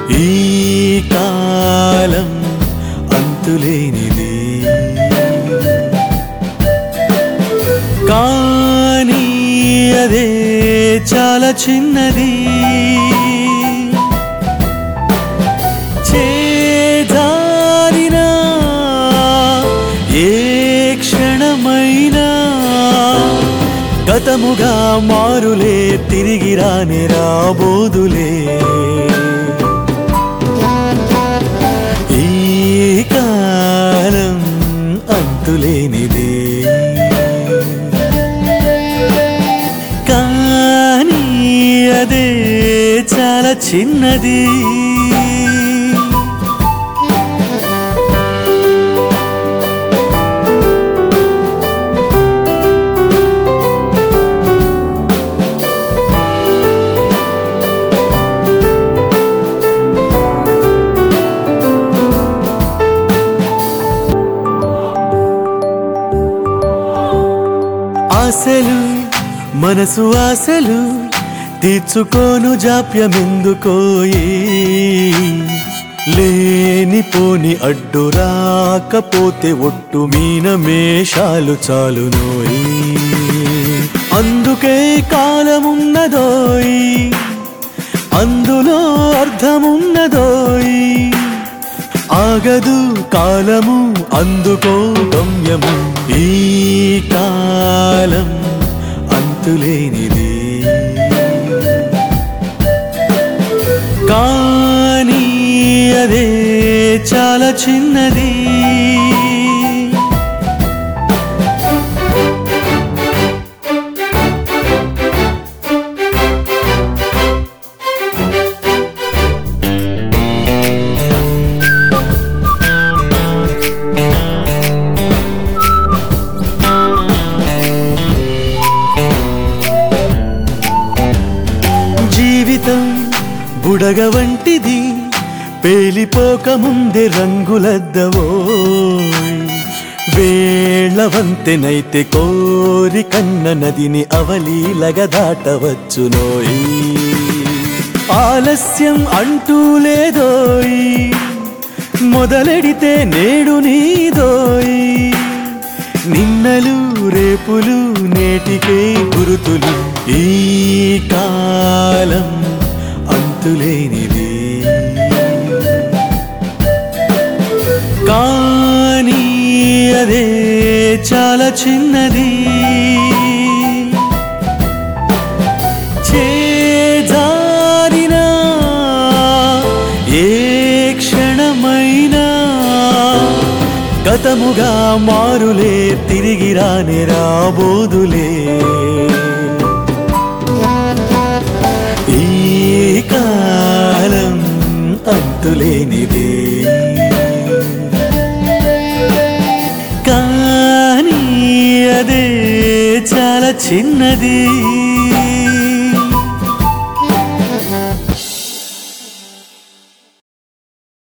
ఈ కాలం అంతులేనిది కానీ అదే చాలా చిన్నది చేదారిన ఏ క్షణమైనా గతముగా మారులే తిరిగి రాని రాబోదులే ఈ కాలం అంతులేనిదే కానీ అదే చాలా చిన్నది ఆశలు మనసు ఆశలు తీర్చుకోను జాప్యమెందుకోయి లేనిపోని అడ్డు రాకపోతే ఒట్టు మీన మేషాలు చాలునోయి అందుకే కాలమున్నదోయి అందులో అర్థమున్నదోయి ఆగదు కాలము అందుకో గమ్యము ఈ కాలం అంతులేనిది కానీ అదే చాలా చిన్నది జీవితం బుడగ వంటిది పేలిపోక ముందే రంగులద్దవో వేళవంతెనైతే కోరి కన్న నదిని అవలీలగ దాటవచ్చునోయ్ ఆలస్యం అంటూ లేదోయ్ మొదలెడితే నేడు నీదోయ్ నిన్నలు రేపులు నేటికే గురుతులు ఈ కాలం అంతులేనిది కానీ అదే చాలా చిన్నది చేజారిన ఏ క్షణమైనా గతముగా మారులే తిరిగి రాని రాబోదులే ఈ కాలం అంతులేనిదే కానీ అదే చాలా చిన్నది